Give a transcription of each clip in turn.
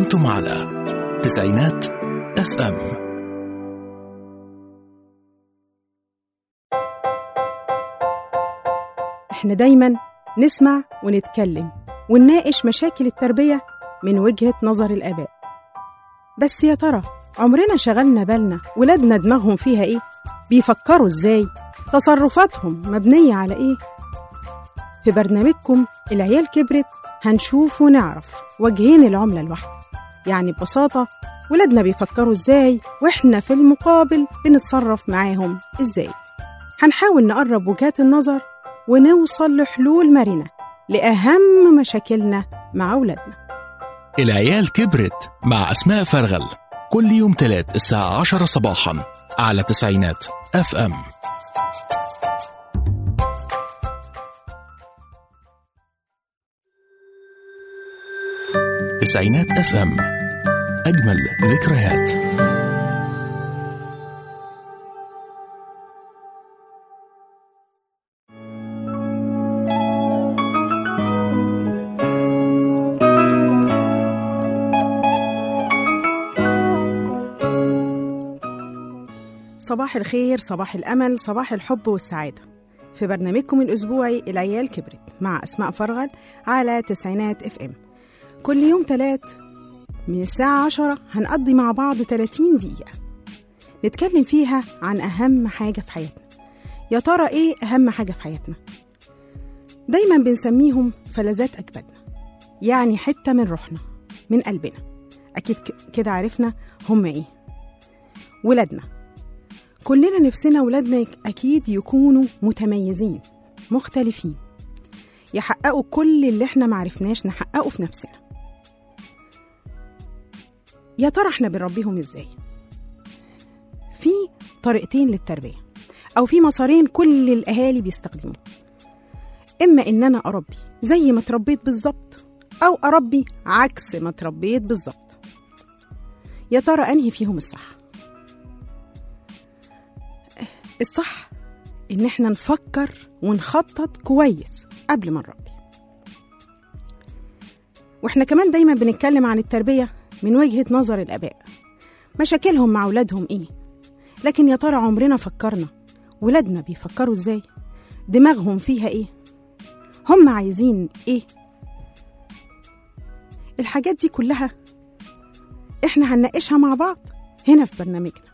أنتم على تسعينات اف ام احنا دايما نسمع ونتكلم ونناقش مشاكل التربية من وجهة نظر الآباء بس يا ترى عمرنا شغلنا بالنا ولادنا دماغهم فيها ايه؟ بيفكروا ازاي؟ تصرفاتهم مبنية على ايه؟ في برنامجكم العيال كبرت هنشوف ونعرف وجهين العملة الواحدة يعني ببساطة ولادنا بيفكروا ازاي واحنا في المقابل بنتصرف معاهم ازاي هنحاول نقرب وجهات النظر ونوصل لحلول مرنة لأهم مشاكلنا مع أولادنا العيال كبرت مع أسماء فرغل كل يوم تلات الساعة عشرة صباحا على تسعينات اف ام تسعينات اف ام أجمل ذكريات صباح الخير صباح الأمل صباح الحب والسعادة في برنامجكم الأسبوعي العيال كبرت مع أسماء فرغل على تسعينات اف ام كل يوم تلات من الساعة عشرة هنقضي مع بعض 30 دقيقة نتكلم فيها عن أهم حاجة في حياتنا يا ترى إيه أهم حاجة في حياتنا؟ دايما بنسميهم فلذات أجبادنا يعني حتة من روحنا من قلبنا أكيد ك- كده عرفنا هم إيه ولادنا كلنا نفسنا ولادنا يك- أكيد يكونوا متميزين مختلفين يحققوا كل اللي احنا معرفناش نحققه في نفسنا يا ترى احنا بنربيهم ازاي في طريقتين للتربية أو في مسارين كل الأهالي بيستخدموه إما إن أنا أربي زي ما تربيت بالظبط أو أربي عكس ما تربيت بالظبط يا ترى أنهي فيهم الصح الصح إن إحنا نفكر ونخطط كويس قبل ما نربي وإحنا كمان دايما بنتكلم عن التربية من وجهة نظر الآباء مشاكلهم مع أولادهم إيه لكن يا ترى عمرنا فكرنا ولادنا بيفكروا إزاي دماغهم فيها إيه هم عايزين إيه الحاجات دي كلها إحنا هنناقشها مع بعض هنا في برنامجنا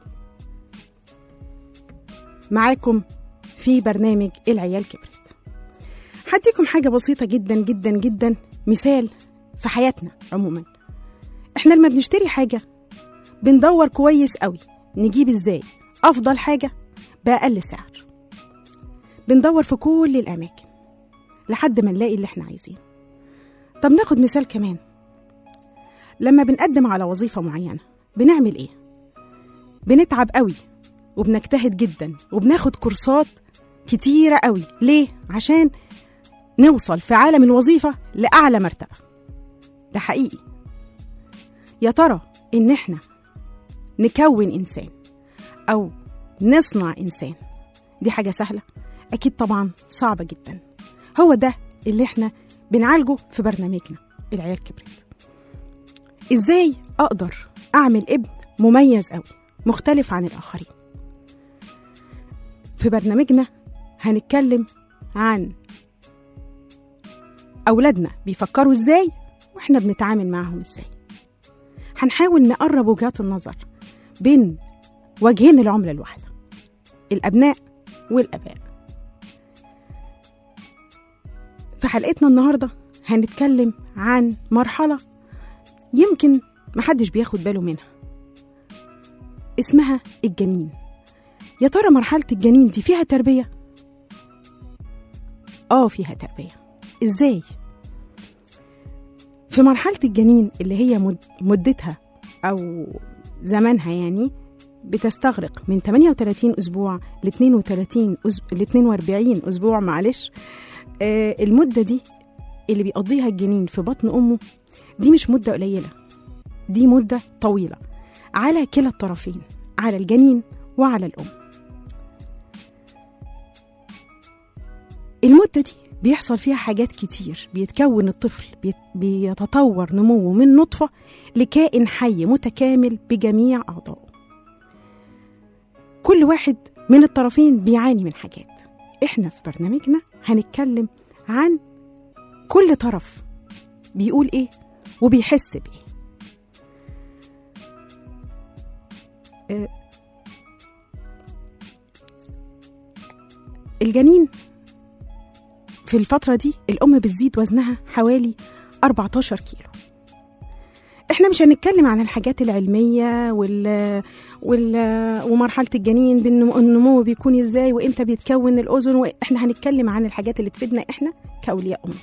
معاكم في برنامج العيال كبرت هديكم حاجة بسيطة جدا جدا جدا مثال في حياتنا عموما احنا لما بنشتري حاجة بندور كويس قوي نجيب ازاي افضل حاجة بأقل سعر بندور في كل الأماكن لحد ما نلاقي اللي احنا عايزينه طب ناخد مثال كمان لما بنقدم على وظيفة معينة بنعمل ايه بنتعب قوي وبنجتهد جدا وبناخد كورسات كتيرة قوي ليه؟ عشان نوصل في عالم الوظيفة لأعلى مرتبة ده حقيقي يا ترى إن إحنا نكون إنسان أو نصنع إنسان دي حاجة سهلة أكيد طبعا صعبة جدا هو ده اللي إحنا بنعالجه في برنامجنا العيال كبرت إزاي أقدر أعمل ابن مميز قوي مختلف عن الآخرين في برنامجنا هنتكلم عن أولادنا بيفكروا إزاي وإحنا بنتعامل معاهم إزاي هنحاول نقرب وجهات النظر بين وجهين العملة الواحدة الأبناء والآباء في حلقتنا النهاردة هنتكلم عن مرحلة يمكن محدش بياخد باله منها اسمها الجنين يا ترى مرحلة الجنين دي فيها تربية؟ آه فيها تربية إزاي؟ في مرحلة الجنين اللي هي مد- مدتها أو زمانها يعني بتستغرق من 38 أسبوع ل 32 أسب... ل 42 أسبوع معلش آه المدة دي اللي بيقضيها الجنين في بطن أمه دي مش مدة قليلة دي مدة طويلة على كلا الطرفين على الجنين وعلى الأم المدة دي بيحصل فيها حاجات كتير بيتكون الطفل بيت- بيتطور نموه من نطفة لكائن حي متكامل بجميع أعضائه كل واحد من الطرفين بيعاني من حاجات احنا في برنامجنا هنتكلم عن كل طرف بيقول ايه وبيحس بايه آه، الجنين في الفترة دي الأم بتزيد وزنها حوالي 14 كيلو احنا مش هنتكلم عن الحاجات العلمية وال... وال... ومرحلة الجنين بالنمو النمو بيكون ازاي وامتى بيتكون الأذن واحنا هنتكلم عن الحاجات اللي تفيدنا احنا كأولياء أمور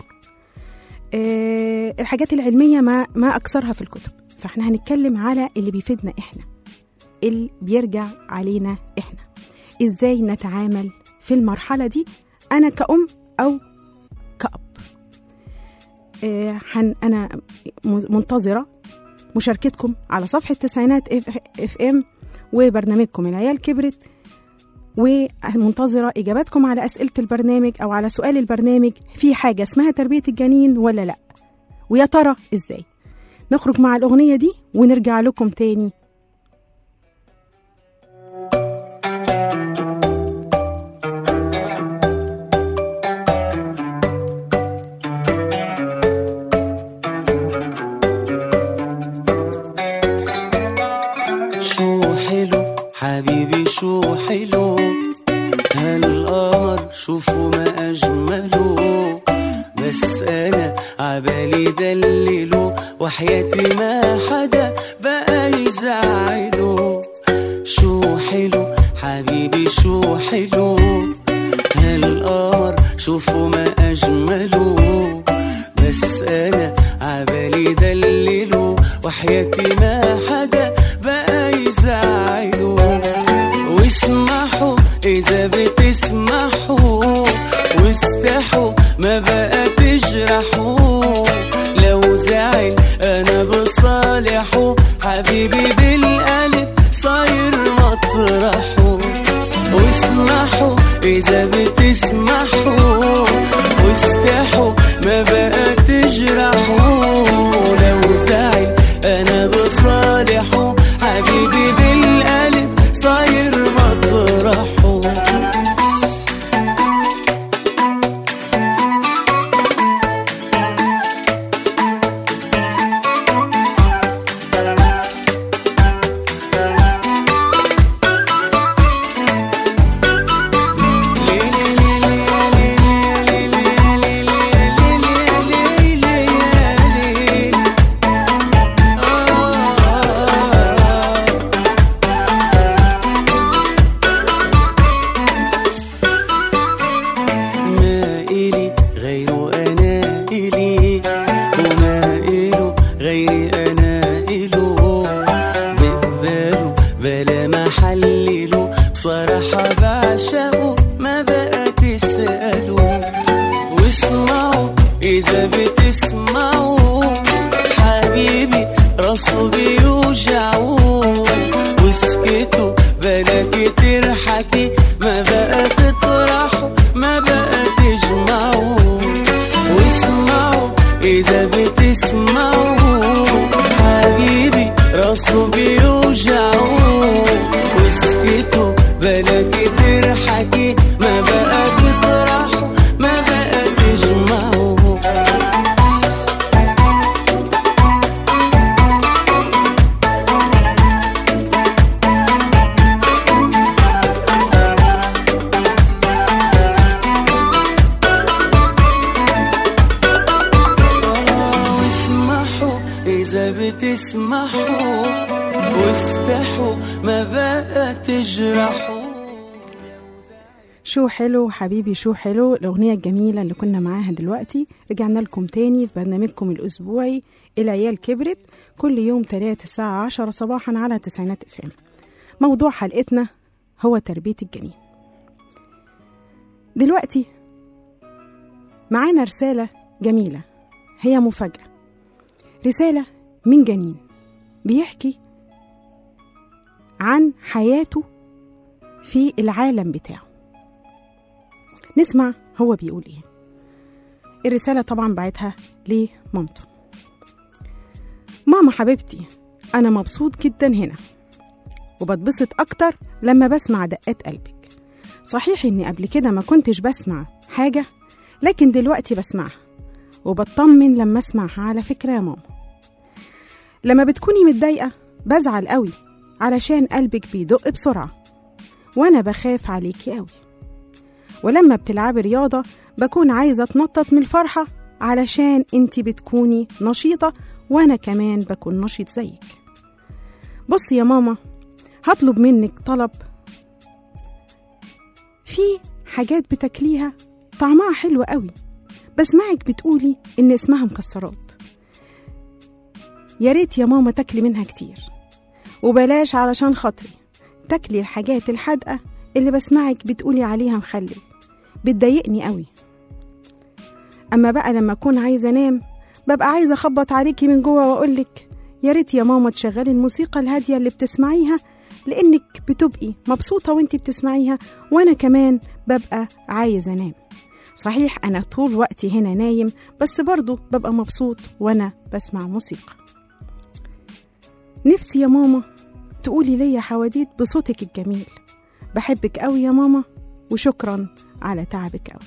اه الحاجات العلمية ما ما أكثرها في الكتب فاحنا هنتكلم على اللي بيفيدنا احنا اللي بيرجع علينا احنا ازاي نتعامل في المرحلة دي أنا كأم أو كأب آه، حن أنا م- منتظرة مشاركتكم على صفحة تسعينات اف, اف ام وبرنامجكم العيال كبرت ومنتظرة إجاباتكم على أسئلة البرنامج أو على سؤال البرنامج في حاجة اسمها تربية الجنين ولا لأ ويا ترى إزاي نخرج مع الأغنية دي ونرجع لكم تاني شو حلو حبيبي شو حلو هالقمر شوفوا ما أجمله بس أنا عبالي دلله وحياتي ما حدا بقى يزعله شو حلو حبيبي شو حلو هالقمر شوفوا ما أجمله بس أنا عبالي دلله وحياتي ما حدا بقى يزعله واسمحوا إذا بتسمحوا واستحوا ما بقى تجرحوا لو زعل أنا بصالحه حبيبي بالقلب صاير مطرحه واسمحوا إذا بتسمحوا واستحوا ما بقى تجرحوا لو زعل أنا بصالحه حبيبي بالقلب صاير مطرحه ما إلي غيره أنا إلي وما إله غيري أنا إله بقبله بلا ما حلله بصراحة بعشقه ما بقى تسأله واسمعوا إذا بتسمعوا حبيبي راسه بيوجعه واسكتوا بلا كتير حكي ما بقى تطرحوا ما بقى تجمعوا واسمعوا إذا بتسمعوا حبيبي راسه بيوجعه واسكتوا بلا كتير حكي ما بقى تطرحوا ما بقى تجمعوا واسمحوا إذا بتسمحوا واستحوا ما بقى تجرحوا شو حلو حبيبي شو حلو الأغنية الجميلة اللي كنا معاها دلوقتي رجعنا لكم تاني في برنامجكم الأسبوعي العيال كبرت كل يوم تلات الساعة عشرة صباحا على تسعينات اف ام موضوع حلقتنا هو تربية الجنين دلوقتي معانا رسالة جميلة هي مفاجأة رسالة من جنين بيحكي عن حياته في العالم بتاعه نسمع هو بيقول ايه الرسالة طبعا بعتها لمامته ماما حبيبتي أنا مبسوط جدا هنا وبتبسط أكتر لما بسمع دقات قلبك صحيح إني قبل كده ما كنتش بسمع حاجة لكن دلوقتي بسمعها وبطمن لما أسمعها على فكرة يا ماما لما بتكوني متضايقة بزعل قوي علشان قلبك بيدق بسرعة وأنا بخاف عليكي قوي ولما بتلعبي رياضة بكون عايزة أتنطط من الفرحة علشان انتي بتكوني نشيطة وأنا كمان بكون نشيط زيك بصي يا ماما هطلب منك طلب في حاجات بتاكليها طعمها حلو قوي بسمعك بتقولي إن اسمها مكسرات يا ريت يا ماما تاكلي منها كتير وبلاش علشان خاطري تاكلي الحاجات الحادقة اللي بسمعك بتقولي عليها مخلل بتضايقني قوي أما بقى لما أكون عايزة أنام ببقى عايزة أخبط عليكي من جوه وأقولك يا ريت يا ماما تشغلي الموسيقى الهادية اللي بتسمعيها لأنك بتبقي مبسوطة وانتي بتسمعيها وأنا كمان ببقى عايزة أنام صحيح أنا طول وقتي هنا نايم بس برضو ببقى مبسوط وأنا بسمع موسيقى نفسي يا ماما تقولي ليا حواديت بصوتك الجميل بحبك قوي يا ماما وشكرا على تعبك قوي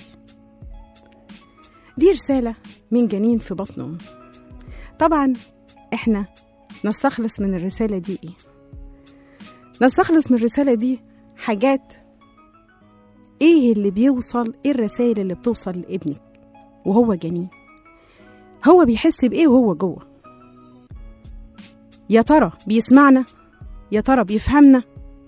دي رسالة من جنين في بطن أمه طبعا احنا نستخلص من الرسالة دي ايه نستخلص من الرسالة دي حاجات ايه اللي بيوصل ايه الرسائل اللي بتوصل لابنك وهو جنين هو بيحس بايه وهو جوه يا ترى بيسمعنا يا ترى بيفهمنا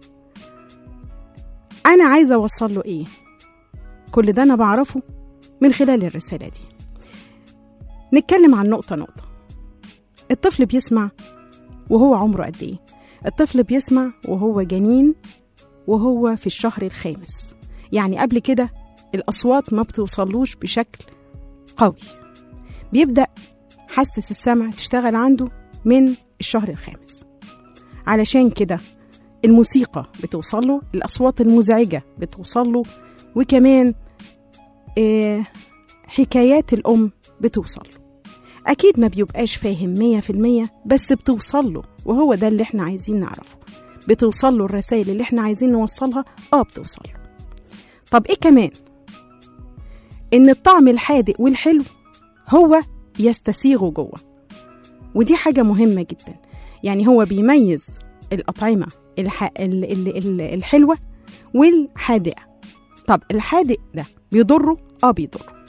انا عايزه اوصل له ايه كل ده انا بعرفه من خلال الرساله دي نتكلم عن نقطه نقطه الطفل بيسمع وهو عمره قد ايه الطفل بيسمع وهو جنين وهو في الشهر الخامس يعني قبل كده الاصوات ما بتوصلوش بشكل قوي بيبدا حاسه السمع تشتغل عنده من الشهر الخامس علشان كده الموسيقى بتوصل له الأصوات المزعجة بتوصل له وكمان آه حكايات الأم بتوصل له أكيد ما بيبقاش فاهم مية في المية بس بتوصل له وهو ده اللي احنا عايزين نعرفه بتوصل له الرسائل اللي احنا عايزين نوصلها اه بتوصل له طب ايه كمان ان الطعم الحادق والحلو هو يستسيغه جوه ودي حاجة مهمة جدا يعني هو بيميز الأطعمة الح... ال... ال... ال... الحلوة والحادقة طب الحادق ده بيضره؟ اه بيضره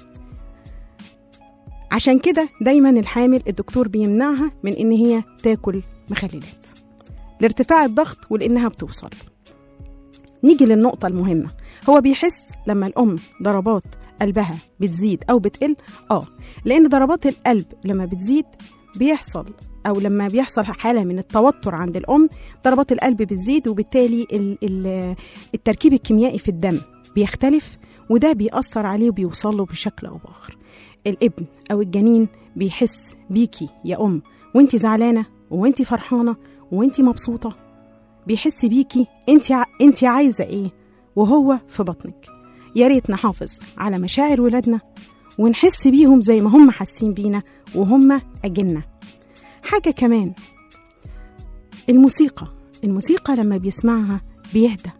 عشان كده دايما الحامل الدكتور بيمنعها من ان هي تاكل مخللات لارتفاع الضغط ولانها بتوصل نيجي للنقطة المهمة هو بيحس لما الأم ضربات قلبها بتزيد أو بتقل آه لأن ضربات القلب لما بتزيد بيحصل او لما بيحصل حاله من التوتر عند الام ضربات القلب بتزيد وبالتالي ال- ال- التركيب الكيميائي في الدم بيختلف وده بيأثر عليه وبيوصل له بشكل او باخر الابن او الجنين بيحس بيكي يا ام وانت زعلانه وانت فرحانه وانت مبسوطه بيحس بيكي انت ع... انت عايزه ايه وهو في بطنك يا ريت نحافظ على مشاعر ولادنا ونحس بيهم زي ما هم حاسين بينا وهم أجلنا حاجة كمان الموسيقى الموسيقى لما بيسمعها بيهدى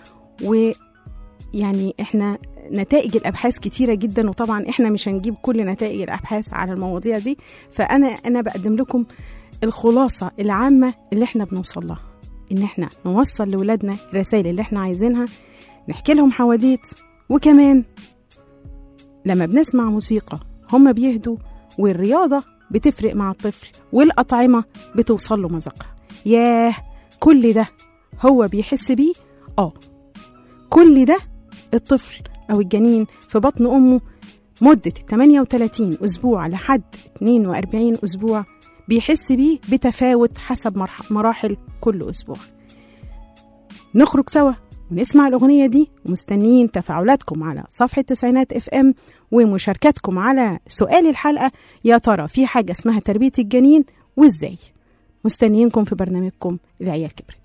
ويعني احنا نتائج الابحاث كتيره جدا وطبعا احنا مش هنجيب كل نتائج الابحاث على المواضيع دي فانا انا بقدم لكم الخلاصه العامه اللي احنا بنوصل لها ان احنا نوصل لاولادنا الرسائل اللي احنا عايزينها نحكي لهم حواديت وكمان لما بنسمع موسيقى هما بيهدوا والرياضة بتفرق مع الطفل والأطعمة بتوصل له مذاقها ياه كل ده هو بيحس بيه آه كل ده الطفل أو الجنين في بطن أمه مدة 38 أسبوع لحد 42 أسبوع بيحس بيه بتفاوت حسب مرح- مراحل كل أسبوع نخرج سوا ونسمع الأغنية دي ومستنيين تفاعلاتكم على صفحة تسعينات اف ام ومشاركتكم على سؤال الحلقة يا ترى في حاجة اسمها تربية الجنين وازاي مستنيينكم في برنامجكم العيال كبرت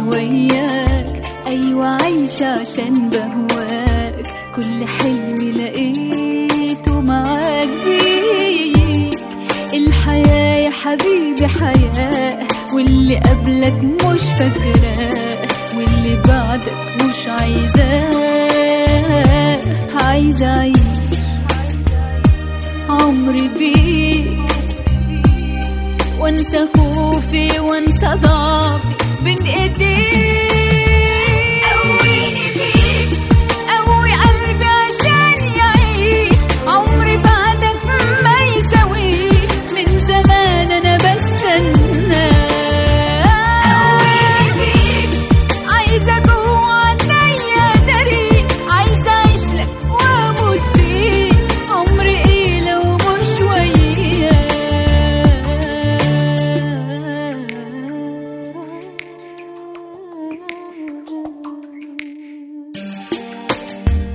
وياك أيوة عايشة عشان بهواك كل حلمي لقيته معاك بيك الحياة يا حبيبي حياة واللي قبلك مش فاكراه واللي بعدك مش عايزاه عايزة أعيش عمري بيك وانسى خوفي وانسى ضعفي بين ايديك قويني فيك قوي قلبي عشان يعيش عمري بعدك ما يساويش من زمان انا بستنى قويني فيك عايزة جوه عينيا طريق عايزة أعيش لك وأموت فيك عمري إيه لو مش وياك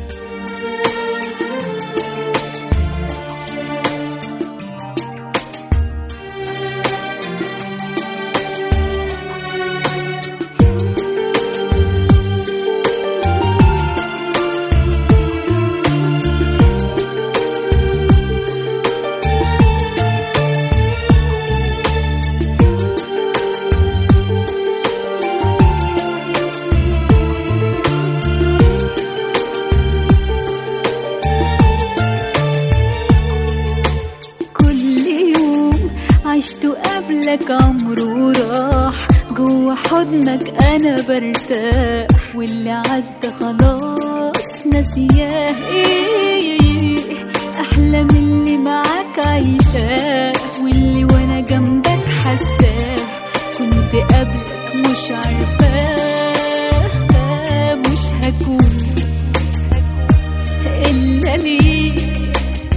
كل يوم عشته قبلك عمره راح جوا حضنك انا برتاح واللي عدى خلاص ناسياه ايه احلى من اللي معاك عايشاه واللي وانا جنبك حساه كنت قبلك مش عارفاه مش هكون الا ليك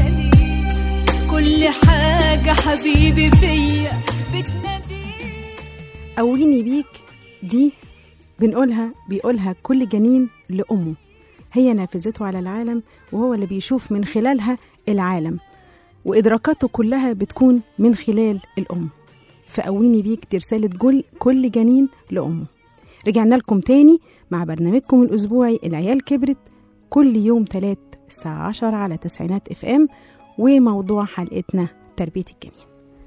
كل حاجة حبيبي فيا بتناديك قويني بيك دي بنقولها بيقولها كل جنين لأمه هي نافذته على العالم وهو اللي بيشوف من خلالها العالم وإدراكاته كلها بتكون من خلال الأم فقويني بيك دي رسالة كل كل جنين لأمه رجعنا لكم تاني مع برنامجكم الأسبوعي العيال كبرت كل يوم تلات الساعة عشر على تسعينات اف ام وموضوع حلقتنا تربية الجنين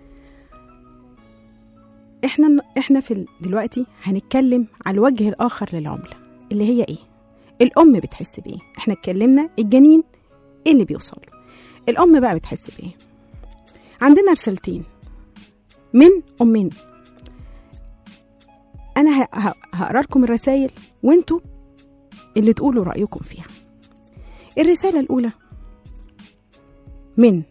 احنا احنا في ال- دلوقتي هنتكلم على الوجه الاخر للعمله اللي هي ايه الام بتحس بايه احنا اتكلمنا الجنين ايه اللي بيوصل له الام بقى بتحس بايه عندنا رسالتين من امين انا ه- ه- هقرا لكم الرسائل وانتوا اللي تقولوا رايكم فيها الرساله الاولى من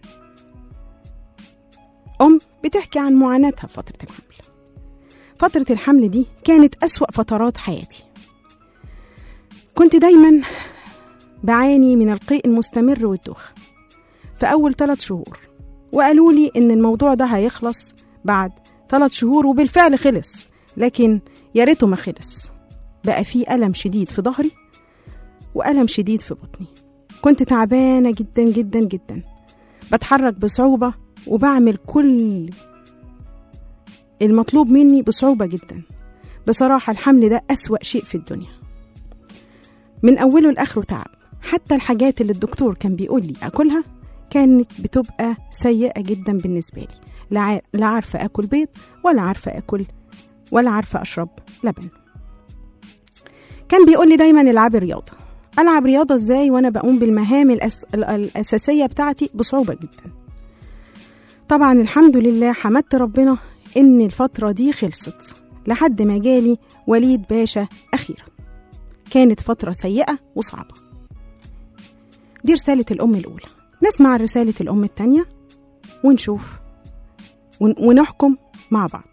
ام بتحكي عن معاناتها في فتره الحمل فترة الحمل دي كانت أسوأ فترات حياتي كنت دايما بعاني من القيء المستمر والدوخة في أول ثلاث شهور وقالوا لي إن الموضوع ده هيخلص بعد ثلاث شهور وبالفعل خلص لكن يا ريته ما خلص بقى في ألم شديد في ظهري وألم شديد في بطني كنت تعبانة جدا جدا جدا بتحرك بصعوبة وبعمل كل المطلوب مني بصعوبة جدا بصراحة الحمل ده أسوأ شيء في الدنيا من أوله لآخره تعب حتى الحاجات اللي الدكتور كان بيقول لي أكلها كانت بتبقى سيئة جدا بالنسبة لي لا عار- لا عارفة أكل بيض ولا عارفة أكل ولا عارفة أشرب لبن كان بيقول لي دايما العبي رياضة ألعب رياضة إزاي وأنا بقوم بالمهام الأس... ال- الأساسية بتاعتي بصعوبة جدا طبعا الحمد لله حمدت ربنا إن الفترة دي خلصت لحد ما جالي وليد باشا أخيرا كانت فترة سيئة وصعبة دي رسالة الأم الأولى نسمع رسالة الأم التانية ونشوف ون- ونحكم مع بعض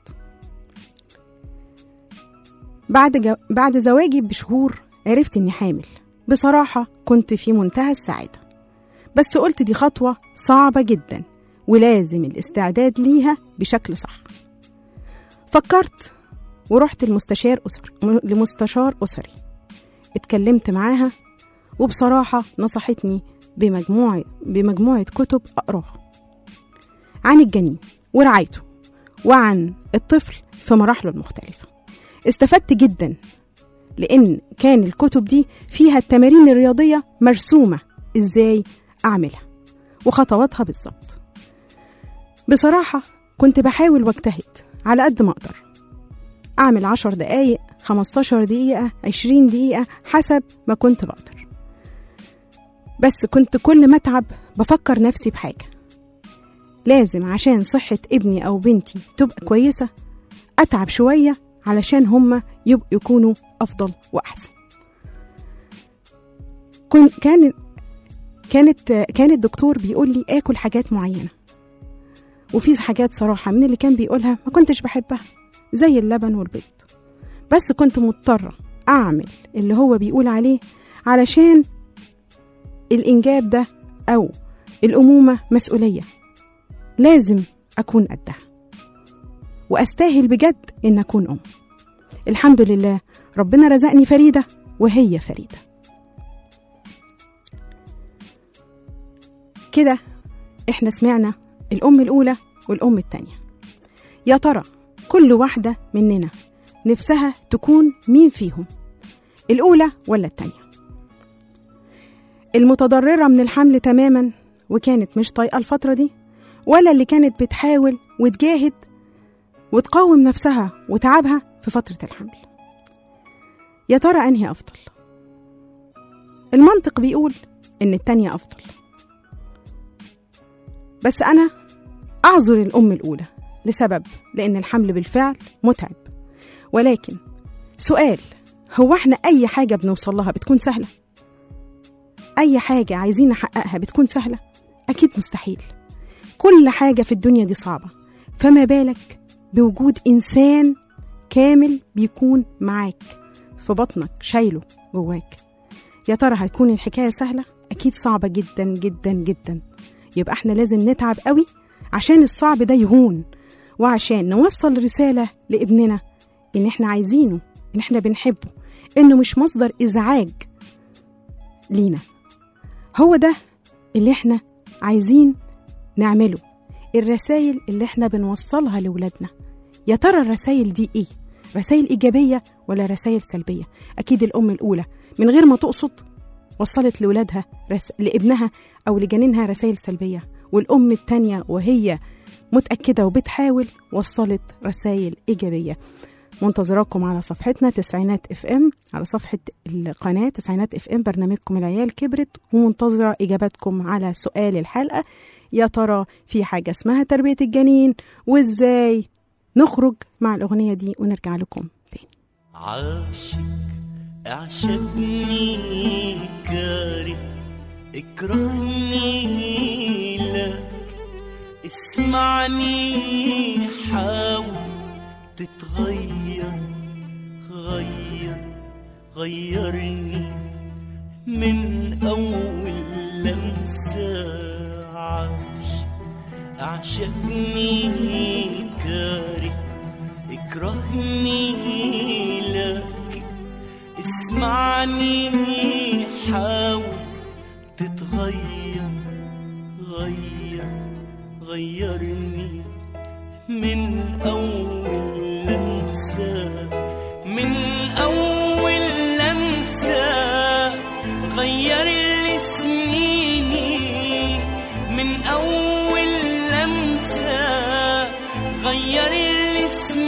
بعد جو... بعد زواجي بشهور عرفت إني حامل بصراحة كنت في منتهى السعادة بس قلت دي خطوة صعبة جدا ولازم الاستعداد ليها بشكل صح فكرت ورحت المستشار أسر لمستشار أسري اتكلمت معاها وبصراحة نصحتني بمجموعة بمجموعة كتب أقراها عن الجنين ورعايته وعن الطفل في مراحله المختلفة استفدت جدا لأن كان الكتب دي فيها التمارين الرياضية مرسومة إزاي أعملها وخطواتها بالظبط بصراحة كنت بحاول واجتهد على قد ما أقدر أعمل عشر دقايق خمستاشر دقيقة عشرين دقيقة حسب ما كنت بقدر بس كنت كل ما أتعب بفكر نفسي بحاجة لازم عشان صحة ابني أو بنتي تبقى كويسة أتعب شوية علشان هما يبقوا يكونوا أفضل وأحسن كن كان كانت كان الدكتور بيقول لي آكل حاجات معينة وفي حاجات صراحة من اللي كان بيقولها ما كنتش بحبها زي اللبن والبيض بس كنت مضطرة أعمل اللي هو بيقول عليه علشان الإنجاب ده أو الأمومة مسؤولية لازم أكون قدها وأستاهل بجد إن أكون أم الحمد لله ربنا رزقني فريدة وهي فريدة كده إحنا سمعنا الأم الأولى والأم التانية يا ترى كل واحدة مننا نفسها تكون مين فيهم الأولى ولا التانية المتضررة من الحمل تماما وكانت مش طايقة الفترة دي ولا اللي كانت بتحاول وتجاهد وتقاوم نفسها وتعبها في فترة الحمل يا ترى أنهي أفضل المنطق بيقول إن التانية أفضل بس أنا أعذر الأم الأولى لسبب لأن الحمل بالفعل متعب ولكن سؤال هو احنا أي حاجة بنوصل لها بتكون سهلة؟ أي حاجة عايزين نحققها بتكون سهلة؟ أكيد مستحيل كل حاجة في الدنيا دي صعبة فما بالك بوجود إنسان كامل بيكون معاك في بطنك شايله جواك يا ترى هتكون الحكاية سهلة؟ أكيد صعبة جدا جدا جدا يبقى احنا لازم نتعب قوي عشان الصعب ده يهون وعشان نوصل رسالة لابننا إن احنا عايزينه إن احنا بنحبه إنه مش مصدر إزعاج لينا هو ده اللي احنا عايزين نعمله الرسائل اللي احنا بنوصلها لولادنا يا ترى الرسائل دي ايه رسائل ايجابيه ولا رسائل سلبيه اكيد الام الاولى من غير ما تقصد وصلت لولادها رس... لابنها او لجنينها رسائل سلبيه والام التانية وهي متاكده وبتحاول وصلت رسائل ايجابيه منتظراكم على صفحتنا تسعينات اف ام على صفحة القناة تسعينات اف ام برنامجكم العيال كبرت ومنتظرة اجاباتكم على سؤال الحلقة يا ترى في حاجة اسمها تربية الجنين وازاي نخرج مع الأغنية دي ونرجع لكم تاني عاشق اعشقني كاره اكرهني لك اسمعني حاول تتغير غير غيرني من أول لمسة عاش أعشقني كاره اكرهني لك اسمعني حاول تتغير غير غيرني من أول لمسة من أول لمسة غير لي سنيني من أول لمسة غير لي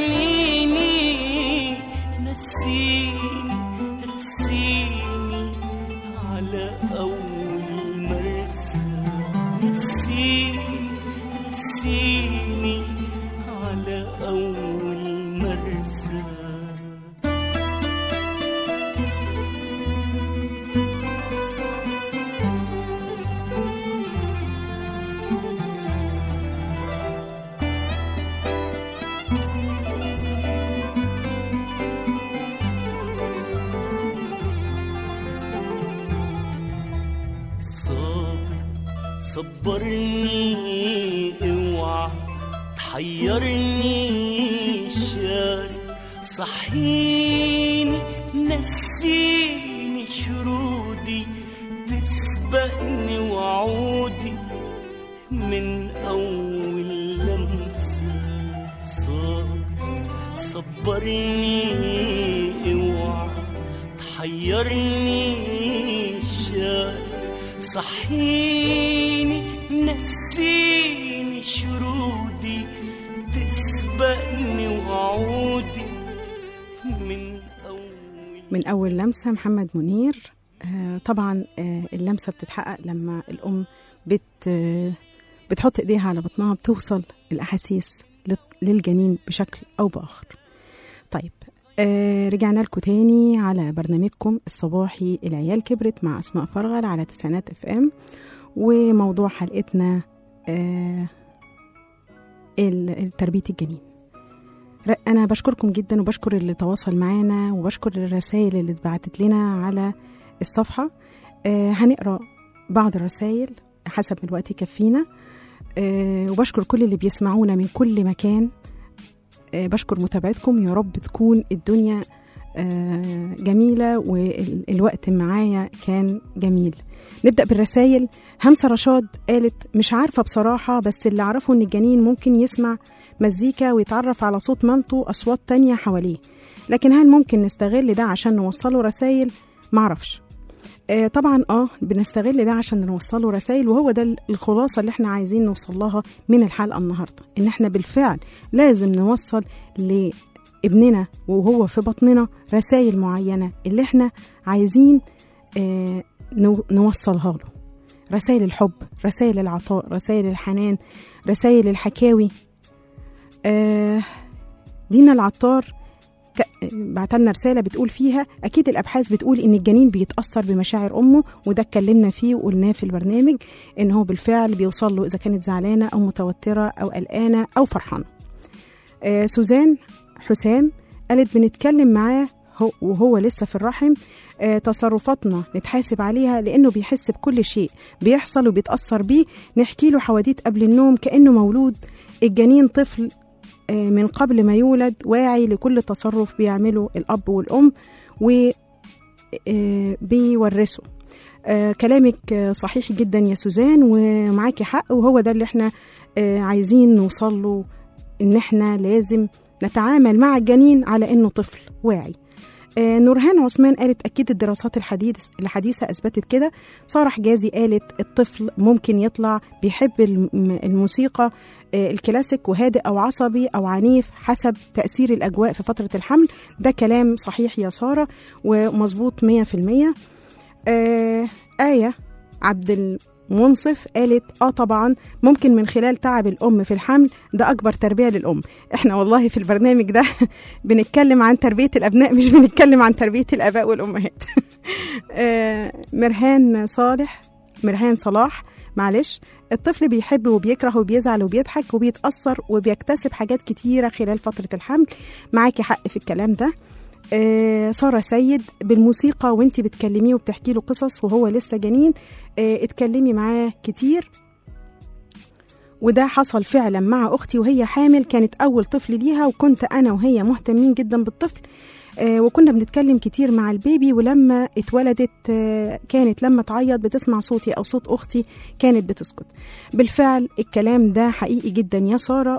سنيني نسيني رسيني على أول مرسى نسيني رسيني على أول مرسى صابر صبرني اوعى تحيرني شارك صحيني نسيني شرودي تسبقني وعودي من أول لمسة صابر صبرني حيرني الشعر صحيني نسيني شرودي تسبقني وعودي من أول من أول لمسة محمد منير آه، طبعا آه، اللمسة بتتحقق لما الأم بت آه، بتحط إيديها على بطنها بتوصل الأحاسيس لل- للجنين بشكل أو بآخر طيب آه رجعنا لكم تاني على برنامجكم الصباحي العيال كبرت مع أسماء فرغل على تسعينات اف ام وموضوع حلقتنا آه ال- تربية الجنين ر- أنا بشكركم جدا وبشكر اللي تواصل معانا وبشكر الرسائل اللي اتبعتت لنا على الصفحة آه هنقرأ بعض الرسائل حسب ما الوقت يكفينا آه وبشكر كل اللي بيسمعونا من كل مكان آه بشكر متابعتكم يا رب تكون الدنيا آه جميلة والوقت معايا كان جميل نبدأ بالرسائل همسة رشاد قالت مش عارفة بصراحة بس اللي أعرفه إن الجنين ممكن يسمع مزيكا ويتعرف على صوت مامته أصوات تانية حواليه لكن هل ممكن نستغل ده عشان نوصله رسائل معرفش آه طبعا اه بنستغل ده عشان نوصله رسائل وهو ده الخلاصه اللي احنا عايزين نوصل لها من الحلقه النهارده ان احنا بالفعل لازم نوصل لابننا وهو في بطننا رسائل معينه اللي احنا عايزين آه نو- نوصلها له رسائل الحب رسائل العطاء رسائل الحنان رسائل الحكاوي آه دينا العطار ك- بعتلنا رسالة بتقول فيها أكيد الأبحاث بتقول إن الجنين بيتأثر بمشاعر أمه وده اتكلمنا فيه وقلناه في البرنامج إن هو بالفعل بيوصل له إذا كانت زعلانة أو متوترة أو قلقانة أو فرحانة آه سوزان حسام قالت بنتكلم معاه هو وهو لسه في الرحم آه تصرفاتنا نتحاسب عليها لأنه بيحس بكل شيء بيحصل وبيتأثر بيه نحكي له حواديت قبل النوم كأنه مولود الجنين طفل آه، من قبل ما يولد واعي لكل تصرف بيعمله الأب والأم وبيورثه كلامك آه، صحيح جدا يا سوزان ومعاكي حق وهو ده اللي احنا آه، عايزين نوصل له ان احنا لازم نتعامل مع الجنين على انه طفل واعي آه، نورهان عثمان قالت أكيد الدراسات الحديث الحديثة أثبتت كده سارة حجازي قالت الطفل ممكن يطلع بيحب الم- الموسيقى آه، الكلاسيك وهادئ أو عصبي أو عنيف حسب تأثير الأجواء في فترة الحمل ده كلام صحيح يا سارة ومظبوط مية في المية آه آية عبد المنصف قالت اه طبعا ممكن من خلال تعب الام في الحمل ده اكبر تربيه للام احنا والله في البرنامج ده بنتكلم عن تربيه الابناء مش بنتكلم عن تربيه الاباء والامهات آه مرهان صالح مرهان صلاح معلش الطفل بيحب وبيكره وبيزعل وبيضحك وبيتأثر وبيكتسب حاجات كتيرة خلال فترة الحمل معاكي حق في الكلام ده آه سارة سيد بالموسيقى وانتي بتكلميه وبتحكي له قصص وهو لسه جنين آه اتكلمي معاه كتير وده حصل فعلا مع أختي وهي حامل كانت أول طفل ليها وكنت أنا وهي مهتمين جدا بالطفل آه وكنا بنتكلم كتير مع البيبي ولما اتولدت آه كانت لما تعيط بتسمع صوتي أو صوت أختي كانت بتسكت بالفعل الكلام ده حقيقي جدا يا سارة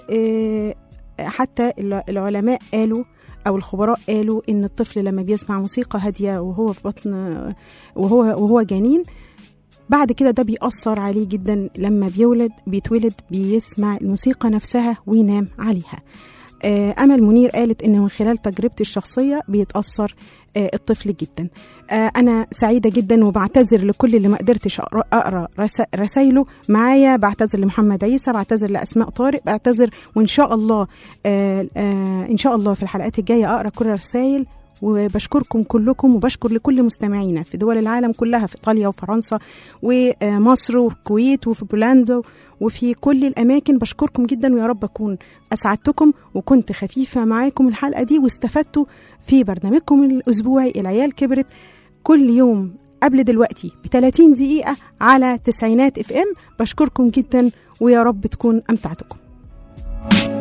وحتى العلماء قالوا او الخبراء قالوا ان الطفل لما بيسمع موسيقى هاديه وهو في بطن وهو وهو جنين بعد كده ده بيأثر عليه جدا لما بيولد بيتولد بيسمع الموسيقى نفسها وينام عليها آه، أمل منير قالت إن من خلال تجربتي الشخصية بيتأثر آه، الطفل جدا آه، أنا سعيدة جدا وبعتذر لكل اللي ما قدرتش أقرأ, أقرأ رسا- رسايله معايا بعتذر لمحمد عيسى بعتذر لأسماء طارق بعتذر وإن شاء الله آه، آه، إن شاء الله في الحلقات الجاية أقرأ كل الرسائل وبشكركم كلكم وبشكر لكل مستمعينا في دول العالم كلها في ايطاليا وفرنسا ومصر والكويت وفي بولندا وفي كل الاماكن بشكركم جدا ويا رب اكون اسعدتكم وكنت خفيفه معاكم الحلقه دي واستفدتوا في برنامجكم الاسبوعي العيال كبرت كل يوم قبل دلوقتي ب 30 دقيقه على تسعينات اف ام بشكركم جدا ويا رب تكون امتعتكم